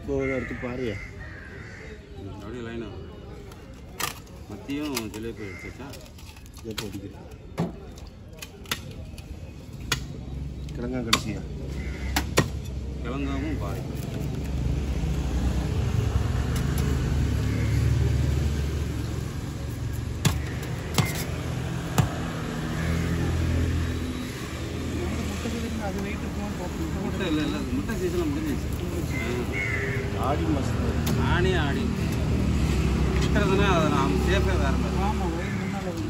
இப்போ ஒரு எடுத்து பாருயா அப்படியே லைனாக வருது மத்தியும் ஜிலேபி எடுத்துச்சா இதை போட்டுக்கிறேன் கிழங்கா கடைசியா கிழங்காவும் பாய் அது வெயிட் இருக்கும் பார்ப்போம் முட்டை இல்லை இல்லை முட்டை சீசனில் முடிஞ்சிச்சு ஆடி மாதம் நானே ஆடி விற்கிறதுனா அதை நாம் சேஃபே வேறு மாதிரி ஆமாம் வெயிட் முன்னால் வந்து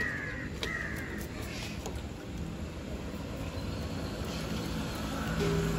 ஆ